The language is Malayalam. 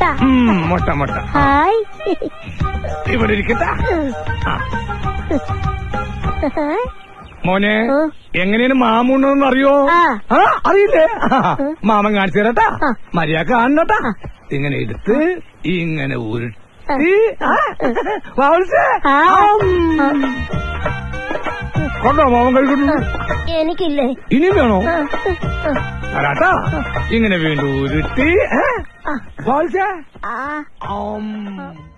മുട്ട ഉം, മുട്ട മുട്ട ഹായ് ഇവിടെ ഇരിക്കട്ടെ ആ, മോനെ ഓ. എങ്ങനെയാണ് മാമുണ്ടെന്ന് അറിയോ ആ. ആ അറിയില്ലേ ആ, മാമൻ കാണിച്ചു തരട്ടാ ആ. മര്യാദ കാണണട്ടാ ഇങ്ങനെ എടുത്ത് ഇങ്ങനെ ഉരുട്ടി ആ, വാവൽസേ. ആ. ആം. കൊണ്ടോ മാമൻ കഴിക്കുന്നു എനിക്കില്ലേ ഇനിയും വേണോ ആ, ആ, തരാട്ടാ ഇങ്ങനെ വീണ്ടും ഉരുട്ടി ഏ? വാവൽസേ. ആ ആം.